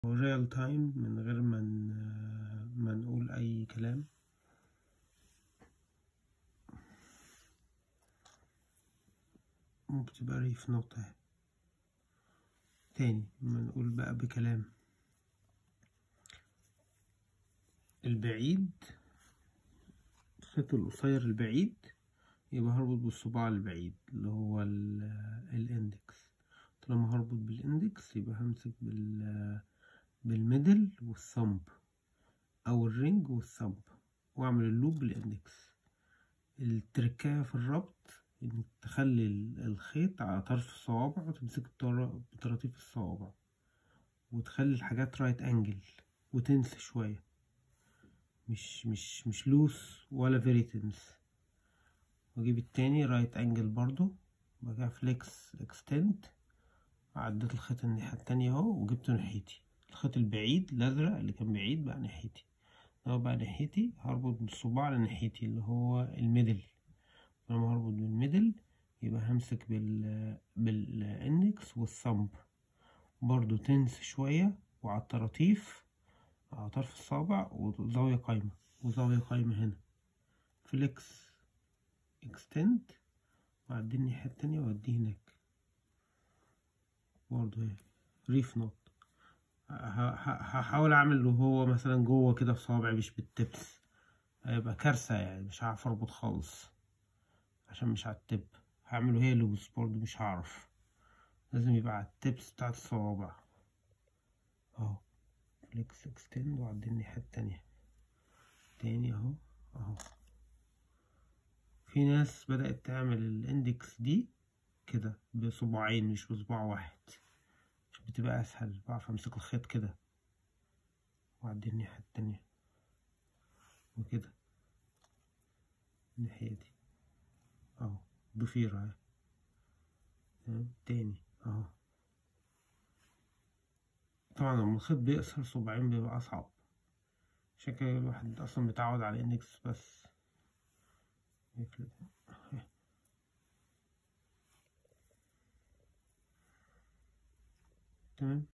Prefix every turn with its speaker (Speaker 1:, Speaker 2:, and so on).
Speaker 1: ريال تايم من غير ما ن- ما نقول أي كلام ممكن تبقى ريف نقطة اهي. تاني ما نقول بقى بكلام البعيد الخيط القصير البعيد يبقى هربط بالصباع البعيد اللي هو ال- الاندكس طالما هربط بالاندكس يبقى همسك بال بالميدل والثمب او الرينج والثمب واعمل اللوب بالاندكس التركاية في الربط انك تخلي ال- الخيط على طرف الصوابع وتمسك بطر- بطراطيف الصوابع وتخلي الحاجات رايت انجل وتنس شوية مش مش مش لوس ولا فيري تنس واجيب التاني رايت انجل برضو بعد كده فليكس اكستند عديت الخيط الناحية التانية اهو وجبته ناحيتي الخيط البعيد الازرق اللي كان بعيد بقى ناحيتي لو بقى ناحيتي هربط بالصباع لناحيتي اللي هو الميدل لما هربط بالميدل يبقى همسك بال بالاندكس والثمب برضو تنس شوية وعلى الطراطيف على طرف الصابع وزاوية قايمة وزاوية قايمة هنا فليكس اكستند وأعدي الناحية التانية وأديه هناك برضه اهي ريف نوت ه- ه- هحاول أعمل له هو مثلا جوه كده في صوابعي مش بالتبس هيبقى كارثة يعني مش هعرف أربط خالص عشان مش على التب هعمله هي لوز برضه مش هعرف لازم يبقى على التبس بتاعت الصوابع اهو فليكس اكستند وعدي الناحية التانية تاني اهو اهو في ناس بدأت تعمل الاندكس دي كده بصباعين مش بصباع واحد عشان بتبقى اسهل بعرف امسك الخيط كده وأعدي الناحية التانية وكده الناحية دي اهو ضفيرة اهي تمام تاني اهو طبعا لما الخيط بيقصر صباعين بيبقى أصعب عشان كده الواحد أصلا متعود على الإندكس بس يفلت تمام